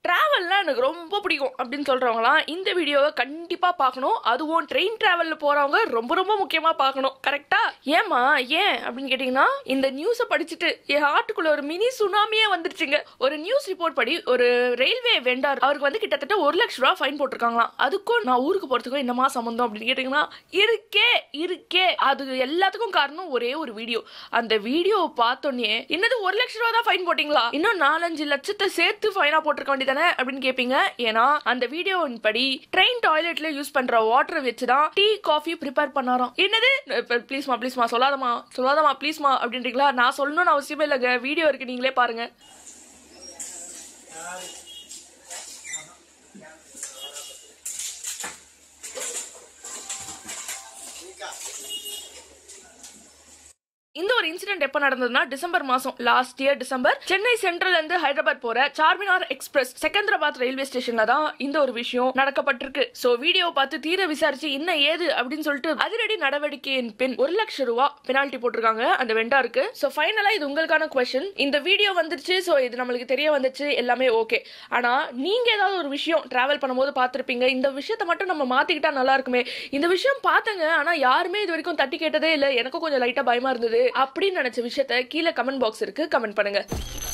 டிராவல்லாம் எனக்கு ரொம்ப பிடிக்கும் அப்படின்னு சொல்றவங்களாம் இந்த வீடியோவை கண்டிப்பா பார்க்கணும் அதுவும் ட்ரெயின் டிராவல்ல போறவங்க ரொம்ப ரொம்ப முக்கியமா பார்க்கணும் கரெக்டா ஏமா ஏன் அப்படின்னு கேட்டீங்கன்னா இந்த நியூஸை படிச்சுட்டு என் ஹார்ட்டுக்குள்ள ஒரு மினி சுனாமியே வந்துருச்சுங்க ஒரு நியூஸ் ரிப்போர்ட் படி ஒரு ரயில்வே வெண்டார் அவருக்கு வந்து கிட்டத்தட்ட ஒரு லட்ச ரூபா ஃபைன் போட்டிருக்காங்களாம் அதுக்கும் நான் ஊருக்கு போறதுக்கும் என்னமா சம்மந்தம் அப்படின்னு கேட்டீங்கன்னா இருக்கே இருக்கே அது எல்லாத்துக்கும் காரணம் ஒரே ஒரு வீடியோ அந்த வீடியோவை பார்த்தோன்னே என்னது ஒரு லட்ச ரூபா தான் ஃபைன் போட்டீங்களா இன்னும் நாலஞ்சு லட்சத்தை சேர்த்து ஃபைனா போட்டிருக்க வேண்டியதானே அப்படின்னு கேட்பீங்க ஏன்னா அந்த வீடியோவின் படி ட்ரெயின் டாய்லெட்ல யூஸ் பண்ற வாட்டர் வச்சு தான் டீ காஃபி ப்ரிப்பேர் பண்ணாராம் என்னது ப்ளீஸ்மா ப்ளீஸ்மா சொல்லாதமா சொல்லாதமா ப்ளீஸ்மா அப்படின்றீங்களா நான் சொல்லணும்னு அவசியமே இல்லைங்க வீடியோ இருக்கு நீங்களே பாருங்க இந்த ஒரு இன்சிடென்ட் எப்ப நடந்ததுன்னா டிசம்பர் மாசம் last year December Chennai Central இருந்து ஹைதராபாத் போற சார்மினார் எக்ஸ்பிரஸ் செகந்திராபாத் ரயில்வே ஸ்டேஷன்ல தான் இந்த ஒரு விஷயம் நடக்கப்பட்டிருக்கு சோ வீடியோ பார்த்து தீர விசாரிச்சு என்ன ஏது அப்படின்னு சொல்லிட்டு அதிரடி நடவடிக்கையின் பின் ஒரு லட்சம் ரூபா பெனால்டி போட்டிருக்காங்க அந்த வெண்டாருக்கு சோ ஃபைனலா இது உங்களுக்கான கொஸ்டின் இந்த வீடியோ வந்துருச்சு சோ இது நம்மளுக்கு தெரிய வந்துச்சு எல்லாமே ஓகே ஆனா நீங்க ஏதாவது ஒரு விஷயம் டிராவல் பண்ணும்போது பார்த்திருப்பீங்க இந்த விஷயத்த மட்டும் நம்ம மாத்திக்கிட்டா நல்லா இருக்குமே இந்த விஷயம் பார்த்தங்க ஆனா யாருமே இது வரைக்கும் தட்டி கேட்டதே இல்ல எனக்கும் கொஞ்சம் லைட்டா பயமா இருந்தது அப்படின்னு நினைச்ச விஷயத்த கீழே கமெண்ட் பாக்ஸ் இருக்கு கமெண்ட் பண்ணுங்க